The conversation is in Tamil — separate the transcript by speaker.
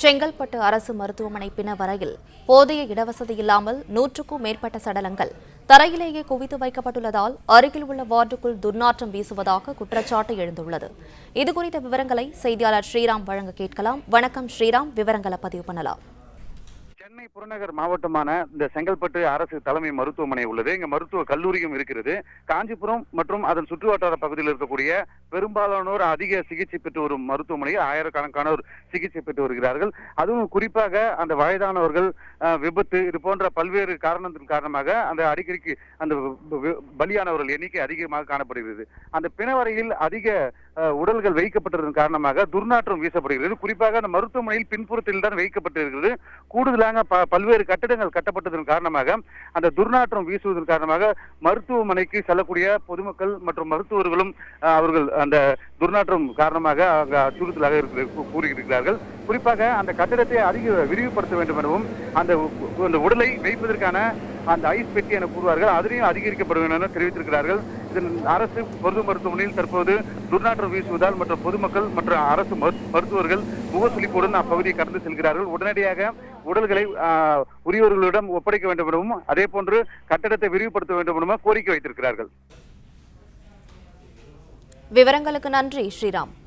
Speaker 1: செங்கல்பட்டு அரசு மருத்துவமனை பிணவரையில் போதிய இடவசதி இல்லாமல் நூற்றுக்கும் மேற்பட்ட சடலங்கள் தரையிலேயே குவித்து வைக்கப்பட்டுள்ளதால் அருகில் உள்ள வார்டுக்குள் துர்நாற்றம் வீசுவதாக குற்றச்சாட்டு எழுந்துள்ளது இதுகுறித்த விவரங்களை செய்தியாளர் ஸ்ரீராம் வழங்க கேட்கலாம் வணக்கம் ஸ்ரீராம் விவரங்களை பதிவு பண்ணலாம்
Speaker 2: சென்னை புறநகர் மாவட்டமான இந்த செங்கல்பட்டு அரசு தலைமை மருத்துவமனை உள்ளது இங்க மருத்துவ கல்லூரியும் இருக்கிறது காஞ்சிபுரம் மற்றும் அதன் சுற்றுவட்டார பகுதியில் இருக்கக்கூடிய பெரும்பாலானோர் அதிக சிகிச்சை பெற்று வரும் மருத்துவமனையில் ஆயிரக்கணக்கானோர் சிகிச்சை பெற்று வருகிறார்கள் அதுவும் குறிப்பாக அந்த வயதானவர்கள் அஹ், விபத்து இது போன்ற பல்வேறு காரணத்தின் காரணமாக அந்த அடிக்கடிக்கு அந்த வி- வி- பலியானவர்கள் எண்ணிக்கை அதிகமாக காணப்படுகிறது அந்த பிணவரையில் அதிக அஹ், உடல்கள் வைக்கப்பட்டதன் காரணமாக துர்நாற்றம் வீசப்படுகிறது குறிப்பாக அந்த மருத்துவமனையில் பின்புறத்தில் தான் வைக்கப்பட்டிருக்கிறது கூடுதலாக ப- பல்வேறு கட்டிடங்கள் கட்டப்பட்டதன் காரணமாக அந்த துர்நாற்றம் வீசுவதன் காரணமாக மருத்துவமனைக்கு செல்லக்கூடிய பொதுமக்கள் மற்றும் மருத்துவர்களும் அஹ், அவர்கள் அந்த துர்நாற்றம் காரணமாக அங்க அச்சுறுத்தலாக இருக்கிற- கூ- கூறுகிறார்கள் குறிப்பாக அந்த கட்டிடத்தை அதிக விரிவுபடுத்த வேண்டும் எனவும் அந்த உ- அந்த உடலை வைப்பதற்கான அந்த ஐஸ் பெட்டி என கூறுவார்கள் அதனையும் அதிகரிக்கப்பட வேண்டும் என தெரிவித்திருக்கிறார்கள் இதன் அரசு பொது மருத்துவமனையில் தற்போது துர்நாற்றம் வீசுவதால் மற்ற பொதுமக்கள் மற்றும் அரசு மருத்- மருத்துவர்கள் முகசுளிப்புடன் அப்பகுதியை கடந்து செல்கிறார்கள் உடனடியாக உடல்களை ஆஹ், உரியவர்களிடம் ஒப்படைக்க வேண்டும் எனவும் அதே போன்று கட்டடத்தை விரிவுபடுத்த வேண்டும் எனவும் கோரிக்கை வைத்திருக்கிறார்கள்
Speaker 1: விவரங்களுக்கு நன்றி ஸ்ரீராம்